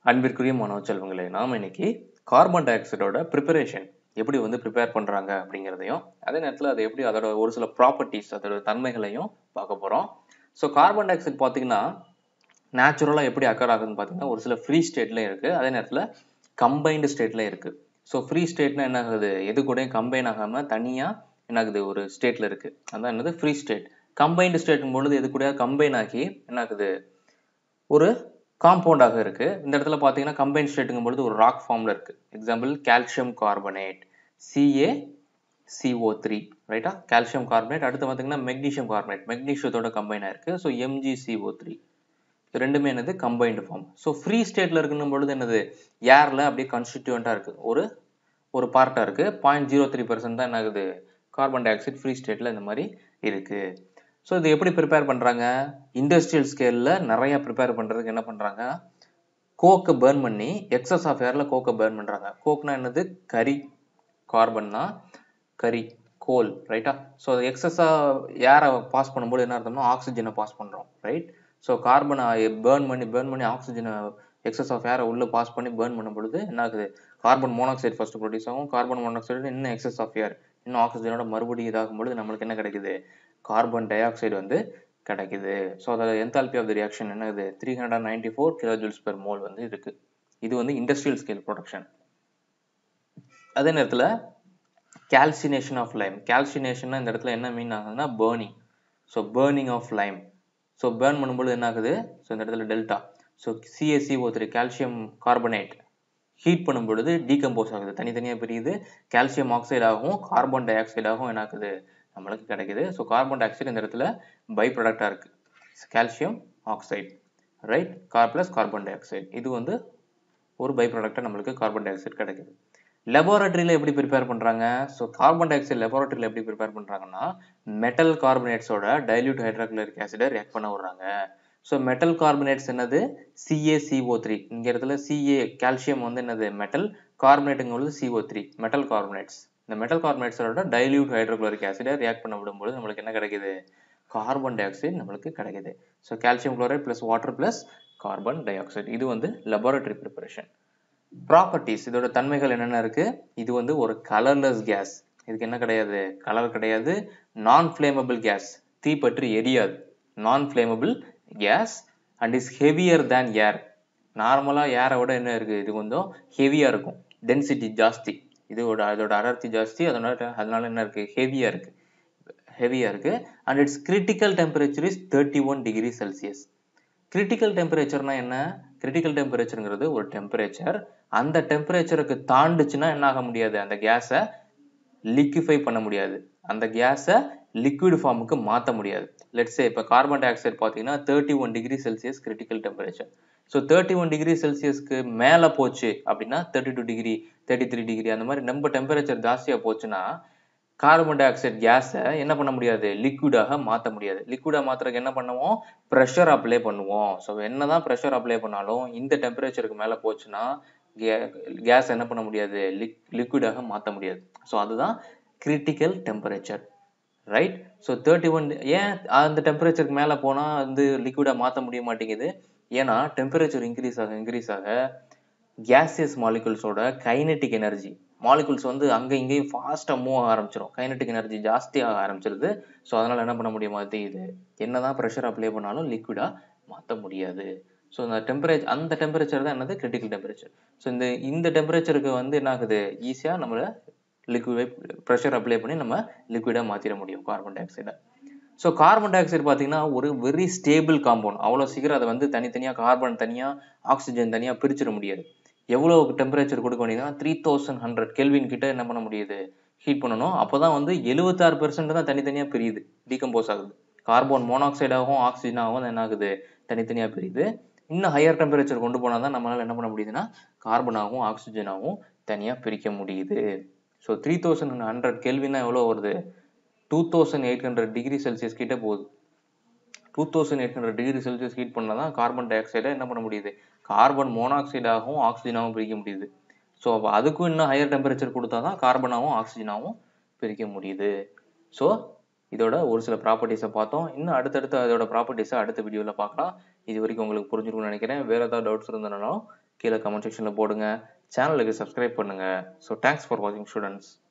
அன்பிற்குரிய மாணவ செல்வங்களே நாம் இன்னைக்கு கார்பன் டை ஆக்சைடோட ப்ரிப்பரேஷன் எப்படி வந்து ப்ரிப்பேர் பண்ணுறாங்க அப்படிங்கிறதையும் அதே நேரத்தில் அது எப்படி அதோட ஒரு சில ப்ராப்பர்ட்டிஸ் அதோட தன்மைகளையும் பார்க்க போகிறோம் ஸோ கார்பன் டை ஆக்சைடு பார்த்தீங்கன்னா நேச்சுரலாக எப்படி அக்கர் ஆகுதுன்னு பார்த்தீங்கன்னா ஒரு சில ஃப்ரீ ஸ்டேட்லையும் இருக்குது அதே நேரத்தில் கம்பைன்டு ஸ்டேட்லையும் இருக்குது ஸோ ஃப்ரீ ஸ்டேட்னா என்ன ஆகுது எது கூடயும் கம்பைன் ஆகாமல் தனியாக என்ன ஆகுது ஒரு ஸ்டேட்டில் இருக்குது அதான் என்னது ஃப்ரீ ஸ்டேட் கம்பைன்டு ஸ்டேட்டும் பொழுது எது கூட கம்பைன் ஆகி என்ன ஆகுது ஒரு காம்பவுண்டாக இருக்கு இந்த இடத்துல பார்த்தீங்கன்னா கம்பைன் ஸ்டேட்டுங்கும் பொழுது ஒரு ராக் ஃபார்ம்ல இருக்கு example calcium carbonate CA CO three ரைட்டா கால்சியம் கார்பனேட் அடுத்து பார்த்தீங்கன்னா மெக்னீஷியம் கார்பனேட் மெக்னீஷியத்தோட கம்பைன் ஆயிருக்கு ஸோ எம்ஜிசிஓ த்ரீ இது ரெண்டுமே என்னது கம்பைன்டு ஃபார்ம் ஸோ ஃப்ரீ ஸ்டேட்ல இருக்குன்னும் பொழுது என்னது ஏர்ல அப்படியே கான்ஸ்டிடியூண்டா இருக்கு ஒரு ஒரு பார்ட்டா இருக்கு பாயிண்ட் ஜீரோ த்ரீ பர்சன்ட் தான் என்ன ஆகுது கார்பன் டை ஆக்சைடு ஃப்ரீ ஸ்டேட்ல இந்த மாதிரி இருக்கு ஸோ இது எப்படி ப்ரிப்பேர் பண்ணுறாங்க இண்டஸ்ட்ரியல் ஸ்கேலில் நிறைய ப்ரிப்பேர் பண்ணுறதுக்கு என்ன பண்ணுறாங்க கோக்கை பேர்ன் பண்ணி எக்ஸஸ் ஆஃப் ஏரில் கோக்கை பேர்ன் பண்ணுறாங்க கோக்னா என்னது கரி கார்பன்னா கரி கோல் ரைட்டா ஸோ எக்ஸஸாக ஏரை பாஸ் பண்ணும்போது என்ன அர்த்தம்னா ஆக்சிஜனை பாஸ் பண்ணுறோம் ரைட் ஸோ கார்பனை பேர்ன் பண்ணி பேர்ன் பண்ணி ஆக்சிஜனை எக்ஸஸ் ஆஃப் ஏரை உள்ளே பாஸ் பண்ணி பேர்ன் பண்ணும் பொழுது என்ன ஆகுது கார்பன் மோனாக்சைடு ஃபர்ஸ்ட் ப்ரொடியூஸ் ஆகும் கார்பன் மோனாக்சைடு இன்னும் எக்ஸஸ் ஆஃப் ஏர் இன்னும் ஆக்சிஜனோட மறுபடியும் இதாகும் பொழுது நம்மளுக்கு என்ன கிடைக்குது கார்பன் டை ஆக்சைடு வந்து கிடைக்குது ஸோ அதோட என்தால்பி ஆஃப் த ரியாக்ஷன் என்னது three hundred ninety four kilojoules per mole வந்து இருக்கு இது வந்து இண்டஸ்ட்ரியல் ஸ்கேல் ப்ரொடக்ஷன் அதே நேரத்தில் கால்சினேஷன் ஆஃப் லைம் கால்சினேஷன் இந்த இடத்துல என்ன மீன் ஆகுதுன்னா burning so burning of lime so burn பண்ணும்போது என்ன ஆகுது ஸோ இந்த இடத்துல delta so CSCO three calcium carbonate heat பண்ணும் பொழுது டீகம்போஸ் ஆகுது தனித்தனியாக பிரியுது கால்சியம் ஆக்சைடாகவும் கார்பன் டை ஆக்சைடாகவும் என்ன ஆகுது நம்மளுக்கு கிடைக்குது ஸோ கார்பன் டை ஆக்சைடு இந்த இடத்துல பை ப்ராடக்டாக இருக்கு கால்சியம் ஆக்சைடு ரைட் கார் பிளஸ் கார்பன் டை ஆக்சைடு இது வந்து ஒரு பை ப்ராடக்டாக நம்மளுக்கு கார்பன் டை ஆக்சைடு கிடைக்குது லெபார்டரியில் எப்படி ப்ரிப்பேர் பண்ணுறாங்க ஸோ கார்பன் டை ஆக்சைடு லெபார்டரியில் எப்படி ப்ரிப்பேர் பண்ணுறாங்கன்னா மெட்டல் கார்பனேட்ஸோட டைல்யூட் ஹைட்ராக்ளரிக் ஆசிடை ரியாக்ட் பண்ண விடுறாங்க ஸோ மெட்டல் கார்பனேட்ஸ் என்னது சிஏசிஓ த்ரீ இங்கே இடத்துல சிஏ கால்சியம் வந்து என்னது மெட்டல் கார்பனேட்டுங்கிறது சிஓ த்ரீ மெட்டல் கார்பனேட்ஸ் இந்த மெட்டல் கார்பனேட்ஸோட டைல்யூட் ஹைட்ரோக்ளோரிக் ஆசிடை ரியாக்ட் பண்ண விடும்போது நம்மளுக்கு என்ன கிடைக்குது கார்பன் டை ஆக்சைடு நம்மளுக்கு கிடைக்குது so calcium chloride plus water plus carbon dioxide இது வந்து லெபார்டரி ப்ரிப்பரேஷன் ப்ராப்பர்ட்டிஸ் இதோட தன்மைகள் என்னென்ன இருக்கு இது வந்து ஒரு கலர்லெஸ் கேஸ் இதுக்கு என்ன கிடையாது கலர் கிடையாது நான் ஃபிளேமபிள் கேஸ் தீப்பற்றி எரியாது non flammable gas and is heavier than air நார்மலாக ஏரை விட என்ன இருக்குது இது கொஞ்சம் ஹெவியாக இருக்கும் டென்சிட்டி ஜாஸ்தி இதோட அதோட அடர்த்தி ஜாஸ்தி அதனால அதனால என்ன இருக்குது ஹெவியாக இருக்குது ஹெவியாக இருக்குது and it's critical temperature is thirty one degree Celsius critical டெம்பரேச்சர்னா என்ன கிரிட்டிக்கல் டெம்பரேச்சருங்கிறது ஒரு டெம்பரேச்சர் அந்த டெம்பரேச்சருக்கு தாண்டுச்சுன்னா என்ன ஆக முடியாது அந்த கேஸை லிக்விஃபை பண்ண முடியாது அந்த கேஸை லிக்விட் ஃபார்முக்கு மாற்ற முடியாது லெட்ஸே இப்போ கார்பன் டை ஆக்சைடு பார்த்தீங்கன்னா thirty one degree Celsius critical temperature so thirty one degree செல்சியஸ்க்கு மேலே போச்சு அப்படின்னா thirty two degree thirty three degree அந்த மாதிரி நம்ம டெம்பரேச்சர் ஜாஸ்தியாக போச்சுன்னா கார்பன் டை ஆக்சைடு கேஸை என்ன பண்ண முடியாது லிக்விடாக மாற்ற முடியாது லிக்விடாக மாற்றுறதுக்கு என்ன பண்ணுவோம் ப்ரெஷர் அப்ளை பண்ணுவோம் ஸோ என்னதான் ப்ரெஷர் அப்ளை பண்ணாலும் இந்த டெம்பரேச்சருக்கு மேலே போச்சுன்னா கேஸ் என்ன பண்ண முடியாது லிக் லிக்விடாக மாற்ற முடியாது ஸோ அதுதான் critical temperature right so thirty one ஏன் அந்த டெம்பரேச்சருக்கு மேலே போனால் வந்து லிக்விடாக மாற்ற முடிய மாட்டேங்குது ஏன்னா டெம்பரேச்சர் இன்க்ரீஸ் ஆக இன்க்ரீஸ் ஆக கேசியஸ் மாலிகுல்ஸோட கைனெட்டிக் எனர்ஜி மாலிகுல்ஸ் வந்து அங்கே இங்கேயும் ஃபாஸ்ட்டாக மூவ் ஆக ஆரம்பிச்சிடும் கைனெட்டிக் எனர்ஜி ஜாஸ்தியாக ஆரம்பிச்சிருது ஸோ அதனால் என்ன பண்ண முடிய மாட்டேங்குது என்ன தான் ப்ரெஷர் அப்ளை பண்ணாலும் லிக்விடாக மாற்ற முடியாது ஸோ அந்த டெம்பரேச்சர் அந்த டெம்பரேச்சர் தான் என்னது கிரிட்டிக்கல் டெம்பரேச்சர் ஸோ இந்த இந்த டெம்பரேச்சருக்கு வந்து என்ன ஆகுது ஈஸியாக நம்மளை லிக்விட் ப்ரெஷர் அப்ளை பண்ணி நம்ம லிக்விடாக மாற்றிட முடியும் கார்பன் டை ஆக்சைடை ஸோ கார்பன் டை ஆக்சைடு பார்த்தீங்கன்னா ஒரு வெரி ஸ்டேபிள் காம்பவுண்ட் அவ்வளோ சீக்கிரம் அதை வந்து தனித்தனியாக கார்பன் தனியாக ஆக்சிஜன் தனியாக பிரிச்சிட முடியாது எவ்வளோ டெம்பரேச்சர் கொடுக்க வேண்டியதுன்னா த்ரீ தௌசண்ட் ஹண்ட்ரட் கெல்வின் கிட்ட என்ன பண்ண முடியுது ஹீட் பண்ணணும் அப்போ தான் வந்து எழுபத்தாறு பெர்சென்ட் தான் தனித்தனியாக பிரியுது டீகம்போஸ் ஆகுது கார்பன் மோனாக்சைடாகவும் ஆக்சிஜனாகவும் என்ன ஆகுது தனித்தனியாக பிரியுது இன்னும் ஹையர் டெம்பரேச்சர் கொண்டு போனால் தான் நம்மளால் என்ன பண்ண முடியுதுன்னா கார்பனாகவும் ஆக்சிஜனாகவும் தனியாக பிரிக்க முடியுது ஸோ த்ரீ தௌசண்ட் ஹண்ட்ரட் கெல்வின்னா எவ்வளோ வருது two thousand eight hundred degree Celsius கிட்ட போகுது two thousand eight hundred degree Celsius heat பண்ணால் தான் கார்பன் டை ஆக்சைடை என்ன பண்ண முடியுது கார்பன் மோனாக்சைடாகவும் ஆக்சிஜனாகவும் பிரிக்க முடியுது ஸோ அப்போ அதுக்கும் இன்னும் ஹையர் டெம்பரேச்சர் கொடுத்தா தான் கார்பனாகவும் ஆக்சிஜனாகவும் பிரிக்க முடியுது ஸோ இதோட ஒரு சில ப்ராப்பர்ட்டிஸை பார்த்தோம் இன்னும் அடுத்தடுத்து அதோட ப்ராப்பர்ட்டிஸை அடுத்த வீடியோவில் பார்க்கலாம் இது வரைக்கும் உங்களுக்கு புரிஞ்சிருக்கும்னு நினைக்கிறேன் வேறு ஏதாவது டவுட்ஸ் இருந்தனாலும் கீழே கமெண்ட் செக்ஷனில் போடுங்க சேனலுக்கு சப்ஸ்கிரைப் பண்ணுங்கள் ஸோ தேங்க்ஸ் ஃபார் வாட்சிங் ஸ்டூடெண்ட்ஸ்